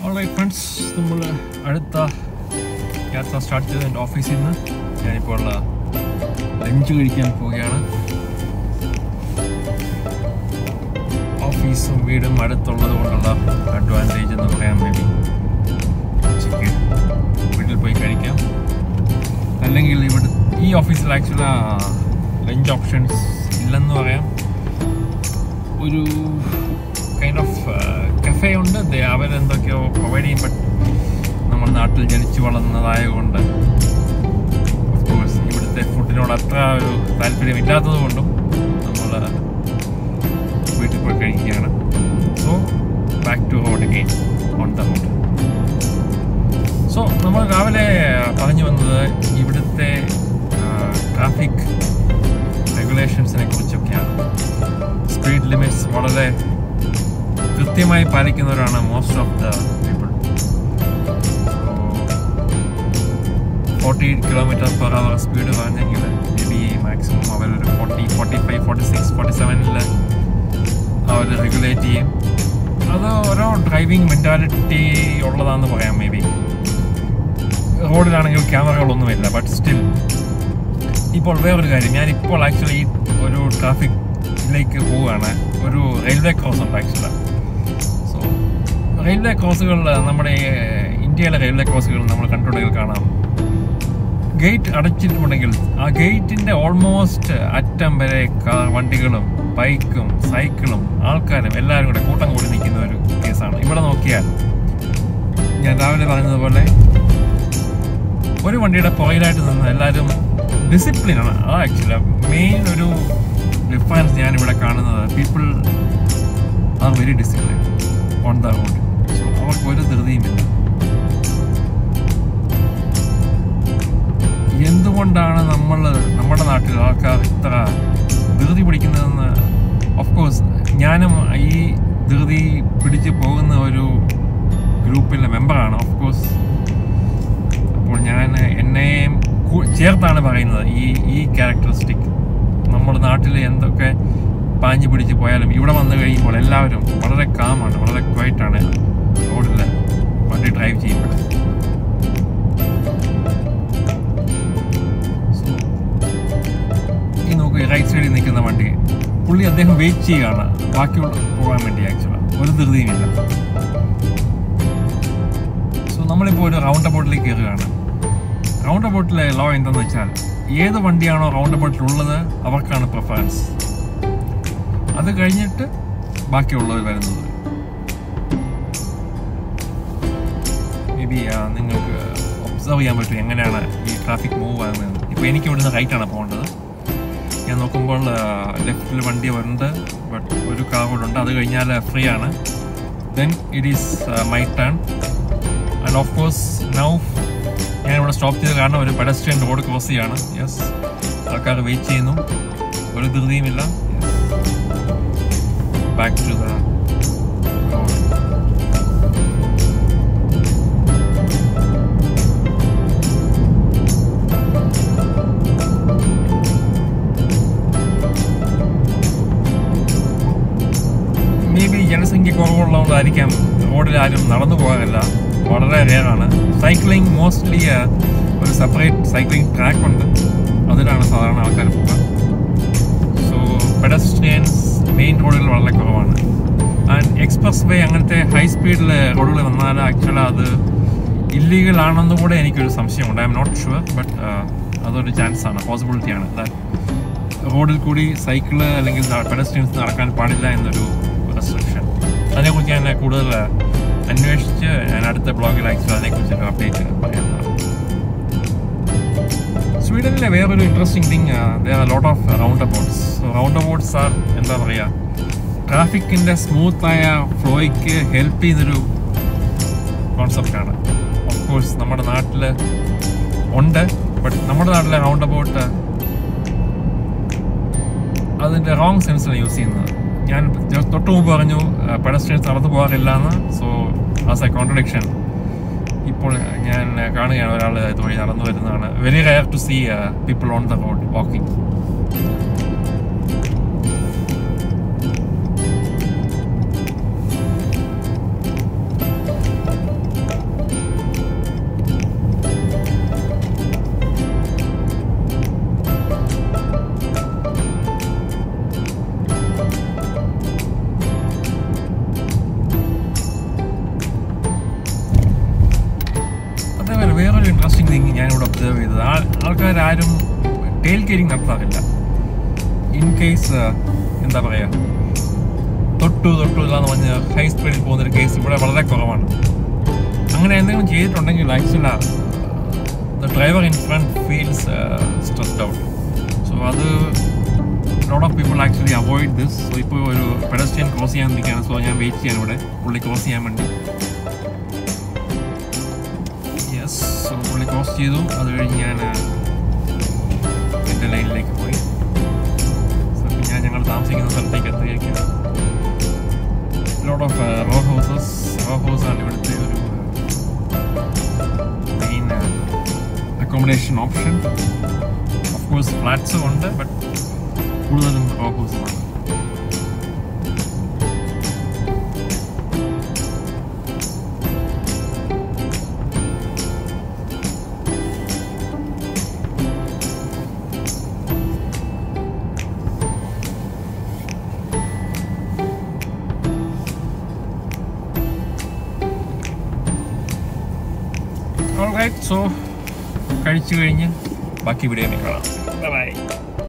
alright friends നമ്മൾ അടുത്ത യാത്ര സ്റ്റാർട്ട് ചെയ്ത് എൻ്റെ ഓഫീസിൽ നിന്ന് ഞാനിപ്പോൾ ലഞ്ച് കഴിക്കാൻ പോവുകയാണ് ഓഫീസും വീടും അടുത്തുള്ളത് കൊണ്ടുള്ള അഡ്വാൻറ്റേജ് എന്ന് പറയാൻ വേണ്ടി ഉച്ചയ്ക്ക് വീട്ടിൽ പോയി കഴിക്കാം അല്ലെങ്കിൽ ഇവിടെ ഈ ഓഫീസിൽ ആക്ച്വലി ലഞ്ച് ഓപ്ഷൻസ് ഇല്ലെന്ന് പറയാം ഒരു കൈൻഡ് ഓഫ് കഫേ ഉണ്ട് ദേ അവരെന്തൊക്കെയോ പ്രൊവൈഡ് ചെയ്യും ബട്ട് നമ്മൾ നാട്ടിൽ ജനിച്ചു വളർന്നതായതുകൊണ്ട് ഓഫ് കോഴ്സ് ഇവിടുത്തെ ഫുഡിനോട് അത്ര ഒരു താല്പര്യമില്ലാത്തത് കൊണ്ടും നമ്മൾ വീട്ടിൽ പോയി കഴിക്കുകയാണ് so back to road again on the road so നമ്മൾ രാവിലെ പറഞ്ഞു വന്നത് ഇവിടുത്തെ ട്രാഫിക് റെഗുലേഷൻസിനെ കുറിച്ചൊക്കെയാണ് സ്പീഡ് ലിമിറ്റ്സ് വളരെ കൃത്യമായി പാലിക്കുന്നവരാണ് most of the people forty kilometre per hour speed പറഞ്ഞെങ്കിൽ മേ ബി മാക്സിമം അവരൊരു forty forty five forty six forty സെവനിൽ അവർ റെഗുലേറ്റ് ചെയ്യും അത് ഓരോ ഡ്രൈവിംഗ് മെൻറ്റാലിറ്റി ഉള്ളതാണെന്ന് പറയാം മേ ബി റോഡിലാണെങ്കിൽ ക്യാമറകളൊന്നുമില്ല ബട്ട് സ്റ്റിൽ ഇപ്പോൾ വേറൊരു കാര്യം ഞാൻ ഇപ്പോൾ ആക്ച്വലി ഒരു ട്രാഫിക്കിലേക്ക് പോവുകയാണ് ഒരു റെയിൽവേ ക്രോസ് ഉണ്ട് ആക്ച്വലി സോ റെയിൽവേ ക്രോസുകൾ നമ്മുടെ ഇന്ത്യയിലെ റെയിൽവേ ക്രോസുകൾ നമ്മൾ കണ്ടിട്ടുണ്ടെങ്കിൽ കാണാം ഗേറ്റ് അടച്ചിട്ടുണ്ടെങ്കിൽ ആ ഗേറ്റിന്റെ ഓൾമോസ്റ്റ് അറ്റം വരെ കാർ വണ്ടികളും ബൈക്കും സൈക്കിളും ആൾക്കാരും എല്ലാവരും കൂടെ കൂട്ടം കൂടി നിൽക്കുന്ന ഒരു കേസാണ് ഇവിടെ നോക്കിയാൽ ഞാൻ രാവിലെ പറഞ്ഞതുപോലെ ഒരു വണ്ടിയുടെ പുറകിലായിട്ട് നിന്ന് എല്ലാവരും ഡിസിപ്ലിനാണ് അത് ആക്ച്വലി മെയിൻ ഒരു ഡിഫറൻസ് ഞാൻ ഇവിടെ കാണുന്നത് people are very discipline on the road so അവർക്ക് ഒരു ധൃതിയുമില്ല എന്തുകൊണ്ടാണ് നമ്മൾ നമ്മുടെ നാട്ടിൽ ആൾക്കാർ ഇത്ര ധൃതി പിടിക്കുന്നതെന്ന് ഓഫ് കോഴ്സ് ഞാനും ഈ ധൃതി പിടിച്ച് പോകുന്ന ഒരു ഗ്രൂപ്പിലെ മെമ്പറാണ് ഓഫ് കോഴ്സ് അപ്പോൾ ഞാൻ എന്നെയും കു- ചേർത്താണ് പറയുന്നത് ഈ ഈ ക്യാരക്ടറിസ്റ്റിക് നമ്മുടെ നാട്ടിൽ എന്തൊക്കെ പാഞ്ഞു പിടിച്ച് പോയാലും ഇവിടെ വന്നു കഴിയുമ്പോൾ എല്ലാവരും വളരെ കാമാണ് വളരെ ക്വയറ്റാണ് റോഡിൽ വണ്ടി ഡ്രൈവ് ചെയ്യുമ്പോൾ So, ഈ നോക്ക് റൈറ്റ് സൈഡിൽ നിൽക്കുന്ന വണ്ടി പുള്ളി അദ്ദേഹം വെയിറ്റ് ചെയ്യുകയാണ് ബാക്കിയുള്ള പോകാൻ വേണ്ടി ആക്ച്വലി ഒരു ധൃതിയുമില്ല സോ നമ്മളിപ്പോൾ ഒരു റൗണ്ട് അബൌട്ടിലേക്ക് കയറുകയാണ് റൗണ്ട് അബൌട്ടിലെ ലോ എന്തെന്ന് വെച്ചാൽ ഏത് വണ്ടിയാണോ റൗണ്ട് അബൌട്ടിൽ ഉള്ളത് അവർക്കാണ് പ്രിഫറൻസ് അത് കഴിഞ്ഞിട്ട് ബാക്കിയുള്ളവർ വരുന്നത് മേ ബി നിങ്ങൾക്ക് ഒബ്സർവ് ചെയ്യാൻ പറ്റും എങ്ങനെയാണ് ഈ ട്രാഫിക് മൂവ് ആകുന്നത് ഇപ്പോൾ എനിക്ക് ഇവിടുന്ന് റൈറ്റാണ് പോകേണ്ടത് ഞാൻ നോക്കുമ്പോൾ ലെഫ്റ്റിൽ വണ്ടി വരുന്നുണ്ട് ബട്ട് ഒരു കാർ കൂടെ ഉണ്ട് അത് കഴിഞ്ഞാൽ ഫ്രീ ആണ് then it is my turn and of course now ഞാൻ ഇവിടെ സ്റ്റോപ്പ് ചെയ്ത് കാരണം ഒരു പെഡസ്ട്രിയൻ റോഡ് ക്രോസ് ചെയ്യാണ് യെസ് ആൾക്കാർ വെയിറ്റ് ചെയ്യുന്നു ഒരു ധൃതിയുമില്ല back to the road maybe ജനസംഖ്യ കുറവുള്ളതുകൊണ്ടായിരിക്കാം റോഡിൽ ആരും നടന്നു പോകാറില്ല വളരെ റെയറാണ് സൈക്ലിംഗ് മോസ്റ്റ്ലി ഒരു സെപ്പറേറ്റ് സൈക്ലിംഗ് ട്രാക്ക് ഉണ്ട് അതിലാണ് സാധാരണ ആൾക്കാർ പോവുക സോ പെഡസ്ട്രിയൻസ് മെയിൻ റോഡുകൾ വളരെ കുറവാണ് ആൻഡ് എക്സ്പ്രസ് വേ അങ്ങനത്തെ ഹൈ സ്പീഡിൽ റോഡുകൾ വന്നാൽ ആക്ച്വലി അത് ഇല്ലീഗൽ ആണെന്ന് കൂടെ എനിക്കൊരു സംശയമുണ്ട് I'm not sure but അതൊരു ചാൻസ് ആണ് പോസിബിലിറ്റി ആണ് ദാറ്റ് റോഡിൽ കൂടി സൈക്കിള് അല്ലെങ്കിൽ പെഡസ്ട്രിയൻസ് നടക്കാൻ പാടില്ല എന്നൊരു റെസ്ട്രിക്ഷൻ അതിനെക്കുറിച്ച് ഞാൻ കൂടുതൽ അന്വേഷിച്ച് ഞാൻ അടുത്ത ബ്ലോഗിൽ ആക്ച്വലി അതിനെക്കുറിച്ച് ഒരു അപ്ഡേറ്റ് പറയുന്നതാണ് സ്വീഡനിലെ വേറൊരു interesting thing lot of roundabouts roundabouts are എന്താ പറയുക ട്രാഫിക്കിൻ്റെ സ്മൂത്തായ ഫ്ലോയ്ക്ക് ഹെൽപ്പ് ചെയ്യുന്നൊരു കോൺസെപ്റ്റാണ് ഓഫ് കോഴ്സ് നമ്മുടെ നാട്ടിൽ ഉണ്ട് ബട്ട് നമ്മുടെ നാട്ടിലെ റൗണ്ട് അബൌട്ട് അതിൻ്റെ റോങ് സെൻസിലാണ് യൂസ് ചെയ്യുന്നത് ഞാൻ just തൊട്ട് മുമ്പ് പറഞ്ഞു പെഡസ്ട്രിയൻസ് നടന്നു പോകാറില്ല എന്ന് സോ ആസ് എ കോൺട്രഡിക്ഷൻ ഇപ്പോൾ ഞാൻ കാണുകയാണ് ഒരാൾ ഇതുവഴി നടന്നു വരുന്നതാണ് very rare to see people on the road walking thing ഞാനിവിടെ ഒബ്സർവ് ചെയ്തത് ആ ആൾക്കാരും ടെയിൽ കെയറിങ് നടത്താറില്ല ഇൻ കേസ് എന്താ പറയുക തൊട്ടു തൊട്ടു ഇല്ലാന്ന് പറഞ്ഞ് ഹൈ സ്പീഡിൽ പോകുന്നൊരു കേസ് ഇവിടെ വളരെ കുറവാണ് അങ്ങനെ എന്തെങ്കിലും ചെയ്തിട്ടുണ്ടെങ്കിൽ actually the driver in front feels stressed out so അത് lot of people actually avoid this so ഇപ്പോൾ ഒരു പെഡസ്ട്രിയൻ ക്രോസ് ചെയ്യാൻ നിൽക്കുകയാണ് സോ ഞാൻ വെയിറ്റ് ചെയ്യാൻ ഇവിടെ പുള്ളി ക്രോസ് ചെയ്യാൻ വേണ്ടി യെസ് സോ പുള്ളി ക്രോസ് ചെയ്തു അത് കഴിഞ്ഞ് ഞാൻ എൻ്റെ ലൈനിലേക്ക് പോയി സോ ഇപ്പം ഞാൻ ഞങ്ങൾ താമസിക്കുന്ന സ്ഥലത്തേക്ക് എത്തുകയൊക്കെയാണ് lot of row houses row ഹൗസാണ് ഇവിടുത്തെ ഒരു main accommodation option of course ഫ്ലാറ്റ്സും ഉണ്ട് ബട്ട് കൂടുതലും റോ ഹൗസുമാണ് ഓൾറൈറ്റ് സോ കഴിച്ചു കഴിഞ്ഞ് ബാക്കി വീഡിയോ കാണാം ബൈ